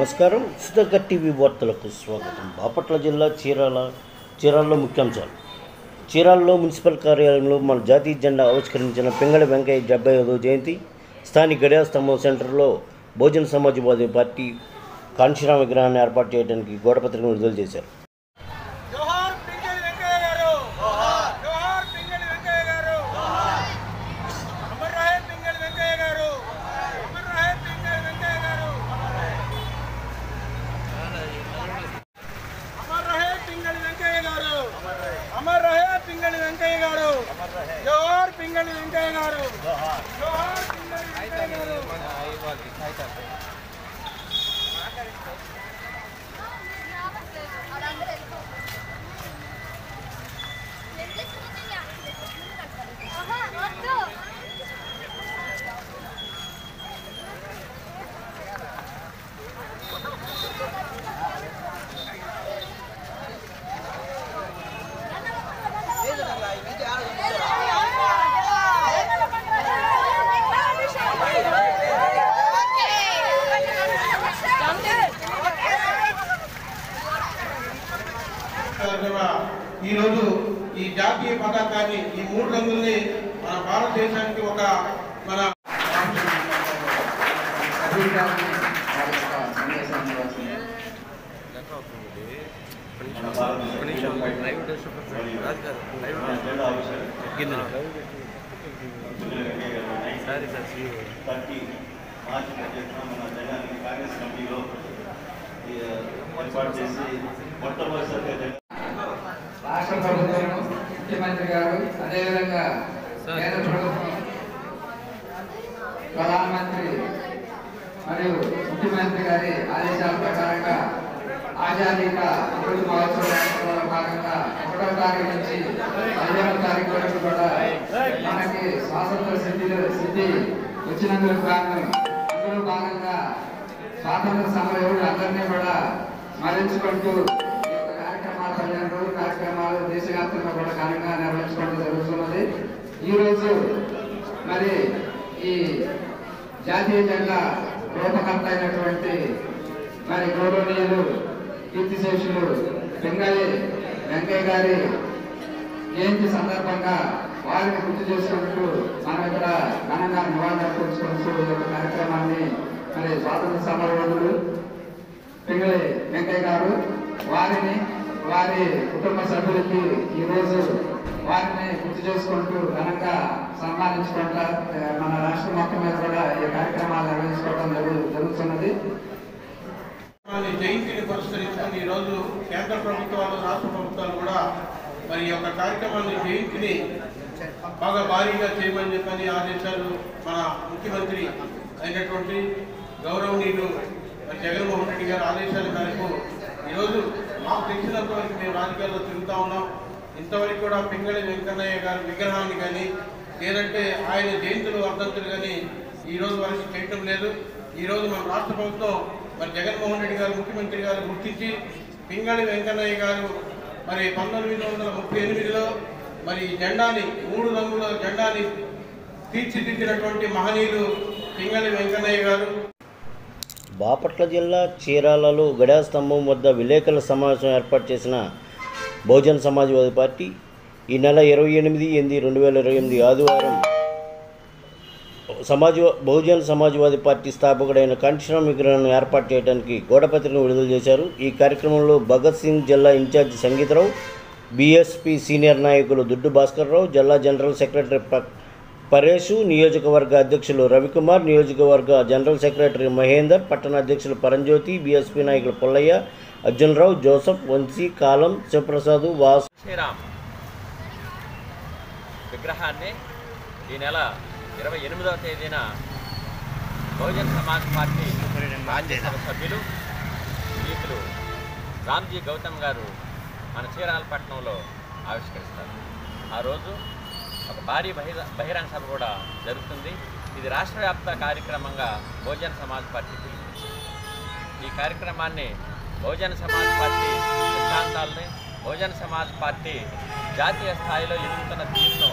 నమస్కారం సుధాకర్ టీవీ వార్తలకు స్వాగతం బాపట్ల జిల్లా చీరాల చీరాలలో ముఖ్యాంశాలు చీరాలలో మున్సిపల్ కార్యాలయంలో మన జాతీయ జెండా ఆవిష్కరించిన పింగళ వెంకయ్య డెబ్బై ఐదో జయంతి స్థానిక గడియా స్తంభం సెంటర్లో బహుజన సమాజ్వాదీ పార్టీ కాంశీరామ విగ్రహాన్ని ఏర్పాటు చేయడానికి గోడపత్రికను విడుదల చేశారు జోహార్ పింగళి వెంకయ్య గారు జోహార్ జోహార్ పింగళి వెంకయ్య గారు జోహార్ అమర్ రహే పింగళి వెంకయ్య గారు అమర్ రహే పింగళి వెంకయ్య గారు అమర్ రహే పింగళి వెంకయ్య గారు అమర్ రహే పింగళి వెంకయ్య గారు జోహార్ పింగళి వెంకయ్య గారు జోహార్ పింగళి వెంకయ్య గారు సందర్భంగా ఈరోజు ఈ జాతీయ పతాకాన్ని ఈ మూడు రంగుల్ని మన భారతదేశానికి ఒక మన అభివృద్ధి వారి యొక్క సందేశాన్ని ఇవ్వాల్సింది. పార్టీ మార్చి చేసిన మన జగన్ కాంగ్రెస్ కమిటీలో ఈ, ఏర్పాటు చేసి మొట్టమొదటిసారిగా జగన్ రాష్ట్ర ప్రభుత్వం ముఖ్యమంత్రి గారు అదేవిధంగా కేంద్ర ప్రభుత్వం ప్రధానమంత్రి మరియు ముఖ్యమంత్రి గారి ఆదేశాల ప్రకారంగా ఆజాదీ కా అమృత మహోత్సవ కార్యక్రమంలో భాగంగా ఒకటో తారీఖు నుంచి పదిహేనో తారీఖు వరకు కూడా మనకి స్వాతంత్ర సిద్ధిలో సిద్ధి వచ్చినందుకు గాను అందులో భాగంగా స్వాతంత్ర సమరయోధులు అందరినీ కూడా స్మరించుకుంటూ ఈ యొక్క కార్యక్రమాలు పదిహేను రోజుల కార్యక్రమాలు దేశవ్యాప్తంగా కూడా ఘనంగా నిర్వహించుకోవడం జరుగుతున్నది ఈ రోజు మరి ఈ జాతీయ జెండా రూపకర్త అయినటువంటి మరి గౌరవనీయులు కీర్తిశేషులు బెంగాలీ వెంకయ్య గారి జయంతి సందర్భంగా వారిని గుర్తు చేసుకుంటూ మనం ఇక్కడ ఘనంగా నివాళులర్పించుకుంటూ ఈ యొక్క కార్యక్రమాన్ని మరి స్వాతంత్ర సమరయోధులు పింగళి వెంకయ్య గారు వారిని వారి కుటుంబ సభ్యులకి ఈరోజు వారిని గుర్తు చేసుకుంటూ ఘనంగా సన్మానించుకుంటా ఆ, మన రాష్ట్రం మొత్తం మీద కూడా ఈ కార్యక్రమాలు నిర్వహించుకోవడం జరుగు- జరుగుతున్నది మన జయంతిని పురస్కరించుకొని ఈరోజు కేంద్ర ప్రభుత్వాలు రాష్ట్ర ప్రభుత్వాలు కూడా మరి ఈ యొక్క కార్యక్రమాన్ని జయంతిని బాగా భారీగా చేయమని చెప్పని ఆదేశాలు మన ముఖ్యమంత్రి అయినటువంటి గౌరవనీయులు మరి జగన్మోహన్ రెడ్డి గారి ఆదేశాల మేరకు ఈరోజు మాకు తెలిసినంత వరకు మేము రాజకీయాల్లో తిరుగుతూ ఉన్నాం ఇంతవరకు కూడా పింగళి వెంకన్నయ్య గారి విగ్రహాన్ని కానీ లేదంటే ఆయన జయంతులు వర్ధంతులు కానీ ఈ రోజు వరకు చేయటం లేదు ఈ రోజు మన రాష్ట్ర ప్రభుత్వం మరి జగన్మోహన్ రెడ్డి గారు ముఖ్యమంత్రి గారు గుర్తించి పింగళి వెంకన్నయ్య గారు మరి పంతొమ్మిది వందల ముప్పై ఎనిమిదిలో మరి ఈ జెండాని మూడు రంగుల జెండాని తీర్చిదిద్దినటువంటి మహనీయులు పింగళి వెంకన్నయ్య గారు బాపట్ల జిల్లా చీరాలలో గడియా స్తంభం వద్ద విలేకరుల సమావేశం ఏర్పాటు చేసిన బహుజన సమాజ్వాదీ పార్టీ ఈ నెల ఇరవై ఎనిమిది ఎనిమిది రెండు వేల ఇరవై ఎనిమిది ఆదివారం సమాజ్ బహుజన సమాజ్వాదీ పార్టీ స్థాపకుడైన కంఠశ్రామ్ విగ్రహాన్ని ఏర్పాటు చేయడానికి గోడపత్రికను విడుదల చేశారు ఈ కార్యక్రమంలో భగత్ సింగ్ జిల్లా ఇన్ఛార్జి సంగీతరావు బీఎస్పీ సీనియర్ నాయకులు దుడ్డు భాస్కర్రావు జిల్లా జనరల్ సెక్రటరీ ప- పరేషు నియోజకవర్గ అధ్యక్షులు రవికుమార్ నియోజకవర్గ జనరల్ సెక్రటరీ మహేందర్ పట్టణ అధ్యక్షులు పరంజ్యోతి బీఎస్పీ నాయకులు పుల్లయ్య అర్జునరావు జోసఫ్ వంశీ కాలం శివప్రసాద్ వాసు శ్రీరామ్ విగ్రహాన్ని ఈ నెల ఇరవై ఎనిమిదవ తేదీన బహుజన్ సమాజ్ పార్టీ రాజ్యసభ సభ్యులు స్నేహితులు రామ్జీ గౌతమ్ గారు మన చీరాలపట్నంలో ఆవిష్కరిస్తారు ఆ రోజు ఒక భారీ బహిర బహిరంగ సభ కూడా జరుగుతుంది ఇది రాష్ట్ర వ్యాప్త కార్యక్రమంగా బహుజన్ సమాజ్ పార్టీ పిలుపునిచ్చింది ఈ కార్యక్రమాన్ని బహుజన సమాజ్ పార్టీ సిద్ధాంతాలని బహుజన సమాజ్ పార్టీ జాతీయ స్థాయిలో ఎదుగుతున్న తీరును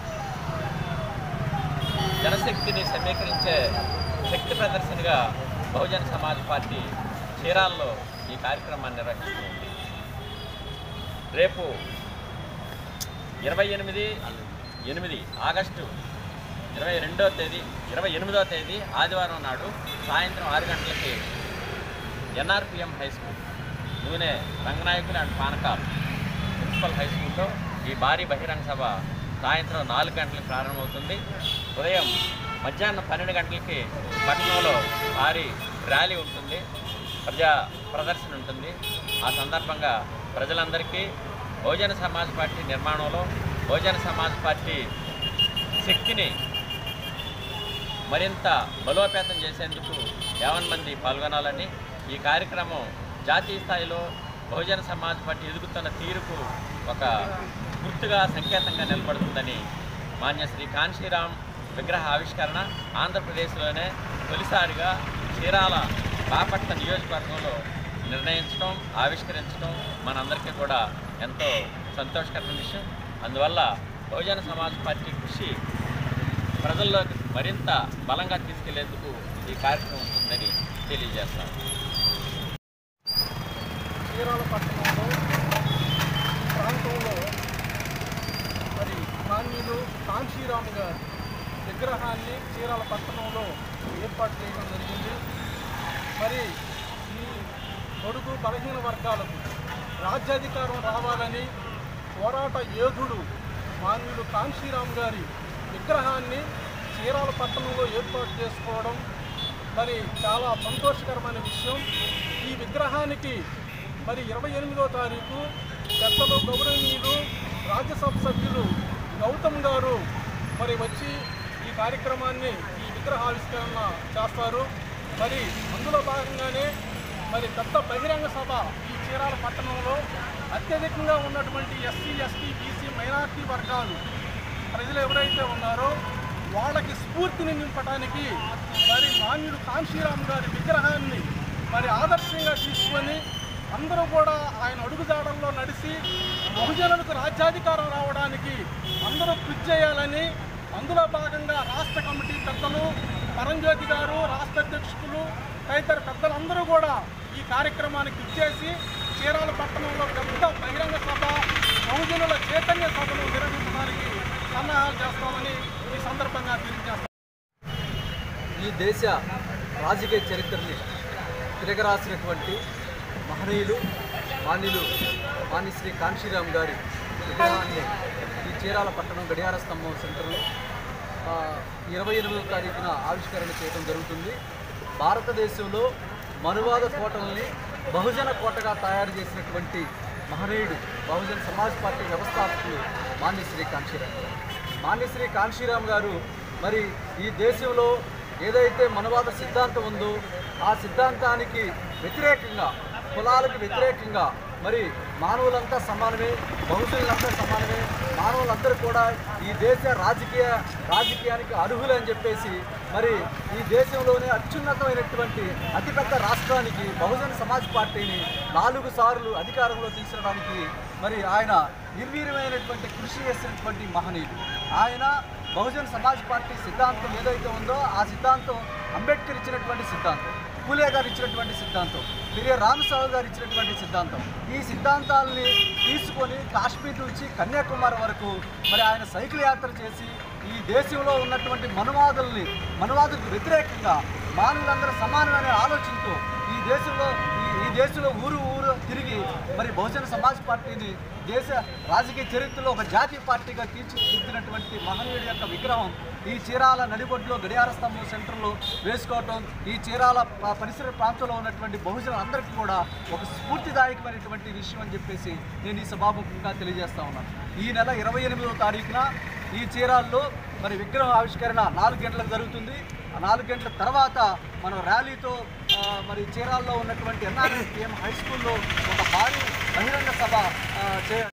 జనశక్తిని సమీకరించే శక్తి ప్రదర్శనగా బహుజన సమాజ్ పార్టీ చీరాల్లో ఈ కార్యక్రమాన్ని నిర్వహిస్తుంది రేపు ఇరవై ఎనిమిది ఎనిమిది ఆగస్టు ఇరవై రెండవ తేదీ ఇరవై ఎనిమిదవ తేదీ ఆదివారం నాడు సాయంత్రం ఆరు గంటలకి ఎన్ఆర్పిఎం high school Nune Ranganayakulu and Panakal municipal high స్కూల్లో ఈ భారీ బహిరంగ సభ సాయంత్రం నాలుగు గంటలకు ప్రారంభమవుతుంది ఉదయం మధ్యాహ్నం పన్నెండు గంటలకి పట్టణంలో భారీ ర్యాలీ ఉంటుంది ప్రజా ప్రదర్శన ఉంటుంది ఆ సందర్భంగా ప్రజలందరికీ బహుజన సమాజ్ పార్టీ నిర్మాణంలో బహుజన సమాజ్ పార్టీ శక్తిని మరింత బలోపేతం చేసేందుకు యావన్ మంది పాల్గొనాలని ఈ కార్యక్రమం జాతీయ స్థాయిలో బహుజన సమాజ్ పార్టీ ఎదుగుతున్న తీరుకు ఒక గుర్తుగా సంకేతంగా నిలబడుతుందని మాన్య శ్రీ కాన్షీరామ్ విగ్రహ ఆవిష్కరణ ఆంధ్రప్రదేశ్లోనే తొలిసారిగా చీరాల బాపట్ల నియోజకవర్గంలో నిర్ణయించడం ఆవిష్కరించడం మనందరికీ కూడా ఎంతో సంతోషకరమైన విషయం అందువల్ల బహుజన సమాజ్ పార్టీ కృషి ప్రజల్లోకి మరింత బలంగా తీసుకెళ్లేందుకు ఈ కార్యక్రమం ఉంటుందని తెలియజేస్తాను చీరాల పట్టణంలో ఈ ప్రాంతంలో మరి మాన్యులు కాంశీరామ్ గారి విగ్రహాన్ని చీరాల పట్టణంలో ఏర్పాటు చేయడం జరిగింది మరి ఈ పొడుగు బలహీన వర్గాలకు రాజ్యాధికారం రావాలని పోరాట యోధుడు మాన్యులు కాంశీరామ్ గారి విగ్రహాన్ని చీరాల పట్టణంలో ఏర్పాటు చేసుకోవడం మరి చాలా సంతోషకరమైన విషయం ఈ విగ్రహానికి మరి ఇరవై ఎనిమిదో తారీఖు పెద్దలు గౌరవనీయులు రాజ్యసభ సభ్యులు గౌతమ్ గారు మరి వచ్చి ఈ కార్యక్రమాన్ని ఈ విగ్రహావిష్కరణ చేస్తారు మరి అందులో భాగంగానే మరి పెద్ద బహిరంగ సభ ఈ చీరాల పట్టణంలో అత్యధికంగా ఉన్నటువంటి ఎస్సీ ఎస్టీ బీసీ మైనార్టీ వర్గాలు ప్రజలు ఎవరైతే ఉన్నారో వాళ్ళకి స్ఫూర్తిని నింపడానికి మరి మాన్యుడు కాంశీరామ్ గారి విగ్రహాన్ని మరి ఆదర్శంగా తీసుకొని అందరూ కూడా ఆయన అడుగుజాడల్లో నడిచి బహుజనులకు రాజ్యాధికారం రావడానికి అందరూ కృషి చేయాలని అందులో భాగంగా రాష్ట్ర కమిటీ పెద్దలు పరంజ్యోతి గారు రాష్ట్ర అధ్యక్షులు తదితర పెద్దలందరూ కూడా ఈ కార్యక్రమానికి ఇచ్చేసి చీరాల పట్టణంలో పెద్ద బహిరంగ సభ బహుజనుల చైతన్య సభను నిర్వహించడానికి సన్నాహాలు చేస్తామని ఈ సందర్భంగా తెలియజేస్తాం ఈ దేశ రాజకీయ చరిత్రని తిరగరాసినటువంటి మహనీయులు మాన్యులు మాన్య శ్రీ కాంశీరామ్ గారి విగ్రహాన్ని ఈ చీరాల పట్టణం గడియార స్తంభం సెంటర్లో ఆ, ఇరవై ఎనిమిదవ తారీఖున ఆవిష్కరణ చేయడం జరుగుతుంది భారతదేశంలో మనువాద కోటల్ని బహుజన కోటగా తయారు చేసినటువంటి మహనీయుడు బహుజన సమాజ్ పార్టీ వ్యవస్థాపకులు మాన్యశ్రీ కాంశీరామ్ గారు మాన్యశ్రీ కాంశీరామ్ గారు మరి ఈ దేశంలో ఏదైతే మనవాద సిద్ధాంతం ఉందో ఆ సిద్ధాంతానికి వ్యతిరేకంగా కులాలకు వ్యతిరేకంగా మరి మానవులంతా సమానమే బహుజనులంతా సమానమే మానవులందరూ కూడా ఈ దేశ రాజకీయ రాజకీయానికి అర్హులు అని చెప్పేసి మరి ఈ దేశంలోనే అత్యున్నతమైనటువంటి అతిపెద్ద రాష్ట్రానికి బహుజన సమాజ్ పార్టీని నాలుగు సార్లు అధికారంలో తీసుకురావడానికి మరి ఆయన నిర్వీర్యమైనటువంటి కృషి చేసినటువంటి మహనీయుడు ఆయన బహుజన్ సమాజ్ పార్టీ సిద్ధాంతం ఏదైతే ఉందో ఆ సిద్ధాంతం అంబేద్కర్ ఇచ్చినటువంటి సిద్ధాంతం పూలే గారు ఇచ్చినటువంటి సిద్ధాంతం పెరియ రామస్వామి గారు ఇచ్చినటువంటి సిద్ధాంతం ఈ సిద్ధాంతాలని తీసుకొని కాశ్మీర్ నుంచి కన్యాకుమారి వరకు మరి ఆయన సైకిల్ యాత్ర చేసి ఈ దేశంలో ఉన్నటువంటి మనువాదుల్ని మనువాదులకు వ్యతిరేకంగా మానవులందరూ సమానమైన ఆలోచనతో ఈ దేశంలో ఈ ఈ దేశంలో ఊరు ఊరు తిరిగి మరి బహుజన సమాజ్ పార్టీని దేశ రాజకీయ చరిత్రలో ఒక జాతీయ పార్టీగా తీర్చిదిద్దినటువంటి మహనీయుడి యొక్క విగ్రహం ఈ చీరాల నడిబొడ్లో గడియార స్తంభం సెంటర్లో వేసుకోవటం ఈ చీరాల ప- పరిసర ప్రాంతంలో ఉన్నటువంటి బహుజనులందరికీ కూడా ఒక స్ఫూర్తిదాయకమైనటువంటి విషయం అని చెప్పేసి నేను ఈ సభాముఖంగా తెలియజేస్తా ఉన్నాను ఈ నెల ఇరవై ఎనిమిదవ తారీఖున ఈ చీరాల్లో మరి విగ్రహం ఆవిష్కరణ నాలుగు గంటలకు జరుగుతుంది ఆ నాలుగు గంటల తర్వాత మనం ర్యాలీతో ఆ, మరి చీరాల్లో ఉన్నటువంటి ఎన్ఆర్ఎస్పిఎం హై స్కూల్లో ఒక భారీ బహిరంగ సభ ఆ, చే